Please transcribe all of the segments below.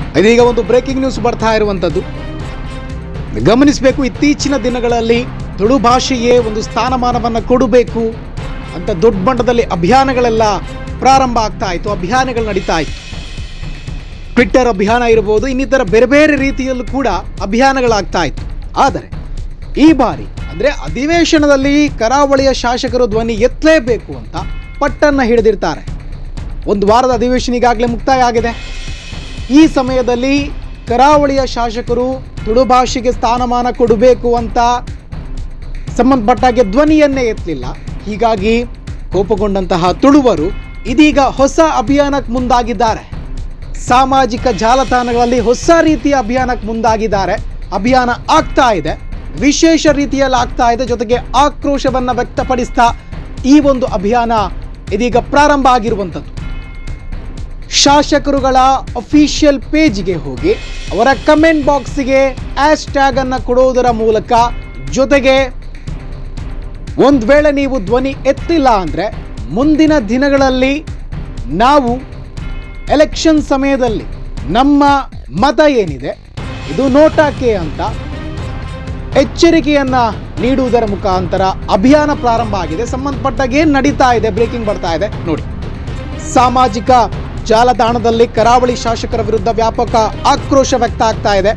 ಇದೀಗ ಒಂದು breaking news ಬರ್ತಾ ಇರುವಂಥದ್ದು ಗಮನಿಸಬೇಕು ಇತ್ತೀಚಿನ ದಿನಗಳಲ್ಲಿ ತುಳು ಭಾಷೆಗೆ ಒಂದು ಸ್ಥಾನಮಾನವನ್ನು ಕೊಡಬೇಕು ಅಂತ ದೊಡ್ಡ ಮಟ್ಟದಲ್ಲಿ ಅಭಿಯಾನಗಳೆಲ್ಲ ಪ್ರಾರಂಭ ಆಗ್ತಾ ಇತ್ತು ಅಭಿಯಾನಗಳು ನಡೀತಾ ಇತ್ತು ಟ್ವಿಟ್ಟರ್ ಅಭಿಯಾನ ಇರ್ಬೋದು ಇನ್ನಿತರ ಬೇರೆ ಬೇರೆ ರೀತಿಯಲ್ಲೂ ಕೂಡ ಅಭಿಯಾನಗಳಾಗ್ತಾ ಇತ್ತು ಆದರೆ ಈ ಬಾರಿ ಅಂದರೆ ಅಧಿವೇಶನದಲ್ಲಿ ಕರಾವಳಿಯ ಶಾಸಕರು ಧ್ವನಿ ಎತ್ತಲೇಬೇಕು ಅಂತ ಪಟ್ಟನ್ನು ಹಿಡಿದಿರ್ತಾರೆ ಒಂದು ವಾರದ ಅಧಿವೇಶನ ಈಗಾಗಲೇ ಮುಕ್ತಾಯ ಆಗಿದೆ ಈ ಸಮಯದಲ್ಲಿ ಕರಾವಳಿಯ ಶಾಸಕರು ತುಳು ಭಾಷೆಗೆ ಸ್ಥಾನಮಾನ ಕೊಡಬೇಕು ಅಂತ ಸಂಬಂಧಪಟ್ಟಾಗೆ ಧ್ವನಿಯನ್ನೇ ಎತ್ತಲಿಲ್ಲ ಹೀಗಾಗಿ ಕೋಪಗೊಂಡಂತಹ ತುಳುವರು ಇದೀಗ ಹೊಸ ಅಭಿಯಾನಕ್ಕೆ ಮುಂದಾಗಿದ್ದಾರೆ ಸಾಮಾಜಿಕ ಜಾಲತಾಣಗಳಲ್ಲಿ ಹೊಸ ರೀತಿಯ ಅಭಿಯಾನಕ್ಕೆ ಮುಂದಾಗಿದ್ದಾರೆ ಅಭಿಯಾನ ಆಗ್ತಾ ಇದೆ ವಿಶೇಷ ರೀತಿಯಲ್ಲಿ ಆಗ್ತಾ ಇದೆ ಜೊತೆಗೆ ಆಕ್ರೋಶವನ್ನು ವ್ಯಕ್ತಪಡಿಸ್ತಾ ಈ ಒಂದು ಅಭಿಯಾನ ಇದೀಗ ಪ್ರಾರಂಭ ಆಗಿರುವಂಥದ್ದು ಶಾಸಕರುಗಳ ಅಫಿಷಿಯಲ್ ಪೇಜ್ಗೆ ಹೋಗಿ ಅವರ ಕಮೆಂಟ್ ಬಾಕ್ಸ್ಗೆ ಹ್ಯಾಶ್ ಟ್ಯಾಗ್ ಅನ್ನು ಕೊಡುವುದರ ಮೂಲಕ ಜೊತೆಗೆ ಒಂದು ವೇಳೆ ನೀವು ಧ್ವನಿ ಎತ್ತಿಲ್ಲ ಅಂದರೆ ಮುಂದಿನ ದಿನಗಳಲ್ಲಿ ನಾವು ಎಲೆಕ್ಷನ್ ಸಮಯದಲ್ಲಿ ನಮ್ಮ ಮತ ಏನಿದೆ ಇದು ನೋಟಾಕೆ ಅಂತ ಎಚ್ಚರಿಕೆಯನ್ನ ನೀಡುವುದರ ಮುಖಾಂತರ ಅಭಿಯಾನ ಪ್ರಾರಂಭ ಆಗಿದೆ ಸಂಬಂಧಪಟ್ಟಾಗ ಏನು ನಡೀತಾ ಇದೆ ಬ್ರೇಕಿಂಗ್ ಬರ್ತಾ ಇದೆ ನೋಡಿ ಸಾಮಾಜಿಕ ಜಾಲತಾಣದಲ್ಲಿ ಕರಾವಳಿ ಶಾಸಕರ ವಿರುದ್ಧ ವ್ಯಾಪಕ ಆಕ್ರೋಶ ವ್ಯಕ್ತ ಆಗ್ತಾ ಇದೆ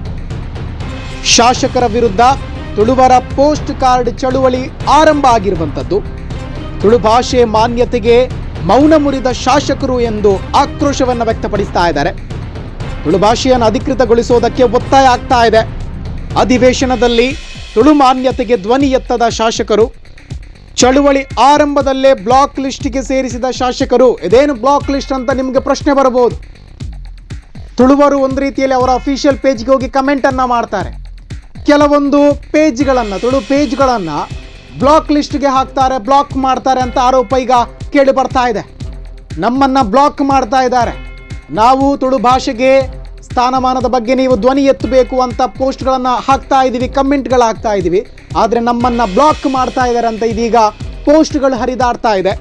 ಶಾಸಕರ ವಿರುದ್ಧ ತುಳುವರ ಪೋಸ್ಟ್ ಕಾರ್ಡ್ ಚಳುವಳಿ ಆರಂಭ ಆಗಿರುವಂಥದ್ದು ತುಳು ಭಾಷೆ ಮಾನ್ಯತೆಗೆ ಮೌನ ಮುರಿದ ಶಾಸಕರು ಎಂದು ಆಕ್ರೋಶವನ್ನು ವ್ಯಕ್ತಪಡಿಸ್ತಾ ಇದ್ದಾರೆ ತುಳು ಭಾಷೆಯನ್ನು ಅಧಿಕೃತಗೊಳಿಸುವುದಕ್ಕೆ ಒತ್ತಾಯ ಆಗ್ತಾ ಇದೆ ಅಧಿವೇಶನದಲ್ಲಿ ತುಳು ಮಾನ್ಯತೆಗೆ ಧ್ವನಿ ಎತ್ತದ ಶಾಸಕರು ಚಳುವಳಿ ಆರಂಭದಲ್ಲೇ ಬ್ಲಾಕ್ ಲಿಸ್ಟ್ಗೆ ಸೇರಿಸಿದ ಶಾಸಕರು ಇದೇನು ಬ್ಲಾಕ್ ಲಿಸ್ಟ್ ಅಂತ ನಿಮಗೆ ಪ್ರಶ್ನೆ ಬರಬಹುದು ತುಳುವರು ಒಂದು ರೀತಿಯಲ್ಲಿ ಅವರ ಅಫಿಷಿಯಲ್ ಪೇಜ್ಗೆ ಹೋಗಿ ಕಮೆಂಟನ್ನು ಮಾಡ್ತಾರೆ ಕೆಲವೊಂದು ಪೇಜ್ಗಳನ್ನು ತುಳು ಪೇಜ್ಗಳನ್ನು ಬ್ಲಾಕ್ ಲಿಸ್ಟ್ಗೆ ಹಾಕ್ತಾರೆ ಬ್ಲಾಕ್ ಮಾಡ್ತಾರೆ ಅಂತ ಆರೋಪ ಈಗ ಕೇಳಿ ಬರ್ತಾ ಇದೆ ನಮ್ಮನ್ನು ಬ್ಲಾಕ್ ಮಾಡ್ತಾ ಇದ್ದಾರೆ ನಾವು ತುಳು ಭಾಷೆಗೆ ಸ್ಥಾನಮಾನದ ಬಗ್ಗೆ ನೀವು ಧ್ವನಿ ಎತ್ತಬೇಕು ಅಂತ ಪೋಸ್ಟ್ಗಳನ್ನು ಹಾಕ್ತಾ ಇದ್ದೀವಿ ಕಮೆಂಟ್ಗಳು ಹಾಕ್ತಾ ಇದ್ದೀವಿ ಆದರೆ ನಮ್ಮನ್ನು ಬ್ಲಾಕ್ ಮಾಡ್ತಾ ಇದ್ದಾರೆ ಅಂತ ಇದೀಗ ಪೋಸ್ಟ್ಗಳು ಹರಿದಾಡ್ತಾ ಇದೆ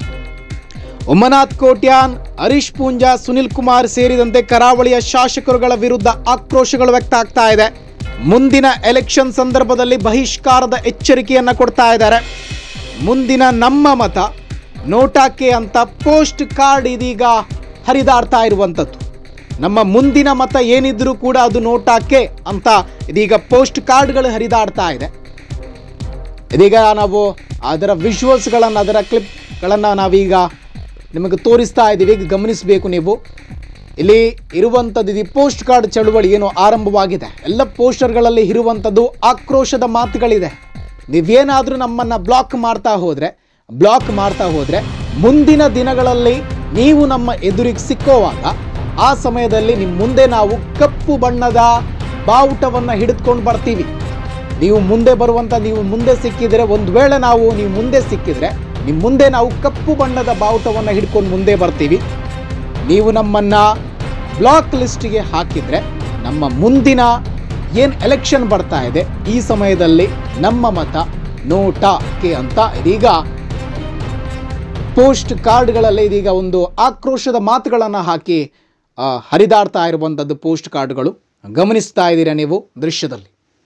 ಉಮನಾಥ್ ಕೋಟ್ಯಾನ್ ಹರೀಶ್ ಪೂಂಜಾ ಸುನಿಲ್ ಕುಮಾರ್ ಸೇರಿದಂತೆ ಕರಾವಳಿಯ ಶಾಸಕರುಗಳ ವಿರುದ್ಧ ಆಕ್ರೋಶಗಳು ವ್ಯಕ್ತ ಆಗ್ತಾ ಇದೆ ಮುಂದಿನ ಎಲೆಕ್ಷನ್ ಸಂದರ್ಭದಲ್ಲಿ ಬಹಿಷ್ಕಾರದ ಎಚ್ಚರಿಕೆಯನ್ನ ಕೊಡ್ತಾ ಇದ್ದಾರೆ ಮುಂದಿನ ನಮ್ಮ ಮತ ನೋಟಾಕೆ ಅಂತ ಪೋಸ್ಟ್ ಕಾರ್ಡ್ ಇದೀಗ ಹರಿದಾಡ್ತಾ ಇರುವಂಥದ್ದು ನಮ್ಮ ಮುಂದಿನ ಮತ ಏನಿದ್ರೂ ಕೂಡ ಅದು ನೋಟಾಕೆ ಅಂತ ಇದೀಗ ಪೋಸ್ಟ್ ಕಾರ್ಡ್ಗಳು ಹರಿದಾಡ್ತಾ ಇದೆ ಇದೀಗ ನಾವು ಅದರ ವಿಜುವಲ್ಸ್ಗಳನ್ನು ಅದರ ಕ್ಲಿಪ್ಗಳನ್ನು ನಾವೀಗ ನಿಮಗೆ ತೋರಿಸ್ತಾ ಇದ್ದೀವಿ ಈಗ ಗಮನಿಸಬೇಕು ನೀವು ಇಲ್ಲಿ ಇರುವಂಥದ್ದು ಇದು ಪೋಸ್ಟ್ ಕಾರ್ಡ್ ಚಳುವಳಿ ಏನು ಆರಂಭವಾಗಿದೆ ಎಲ್ಲ ಪೋಸ್ಟರ್ಗಳಲ್ಲಿ ಇರುವಂಥದ್ದು ಆಕ್ರೋಶದ ಮಾತುಗಳಿದೆ ನೀವೇನಾದರೂ ನಮ್ಮನ್ನು ಬ್ಲಾಕ್ ಮಾಡ್ತಾ ಹೋದರೆ ಬ್ಲಾಕ್ ಮಾಡ್ತಾ ಹೋದರೆ ಮುಂದಿನ ದಿನಗಳಲ್ಲಿ ನೀವು ನಮ್ಮ ಎದುರಿಗೆ ಸಿಕ್ಕೋವಾಗ ಆ ಸಮಯದಲ್ಲಿ ನಿಮ್ಮ ಮುಂದೆ ನಾವು ಕಪ್ಪು ಬಣ್ಣದ ಬಾವುಟವನ್ನು ಹಿಡಿದುಕೊಂಡು ಬರ್ತೀವಿ ನೀವು ಮುಂದೆ ಬರುವಂಥ ನೀವು ಮುಂದೆ ಸಿಕ್ಕಿದರೆ ಒಂದು ವೇಳೆ ನಾವು ನೀವು ಮುಂದೆ ಸಿಕ್ಕಿದ್ರೆ ನಿಮ್ಮ ಮುಂದೆ ನಾವು ಕಪ್ಪು ಬಣ್ಣದ ಬಾವುಟವನ್ನು ಹಿಡ್ಕೊಂಡು ಮುಂದೆ ಬರ್ತೀವಿ ನೀವು ನಮ್ಮನ್ನು ಬ್ಲಾಕ್ ಲಿಸ್ಟಿಗೆ ಹಾಕಿದರೆ ನಮ್ಮ ಮುಂದಿನ ಏನು ಎಲೆಕ್ಷನ್ ಬರ್ತಾ ಇದೆ ಈ ಸಮಯದಲ್ಲಿ ನಮ್ಮ ಮತ ನೋಟಾಕೆ ಅಂತ ಇದೀಗ ಪೋಸ್ಟ್ ಕಾರ್ಡ್ಗಳಲ್ಲಿ ಇದೀಗ ಒಂದು ಆಕ್ರೋಶದ ಮಾತುಗಳನ್ನು ಹಾಕಿ ಆ, ಹರಿದಾಡ್ತಾ ಇರುವಂಥದ್ದು ಪೋಸ್ಟ್ ಕಾರ್ಡ್ಗಳು ಗಮನಿಸ್ತಾ ಇದ್ದೀರಾ ನೀವು ದೃಶ್ಯದಲ್ಲಿ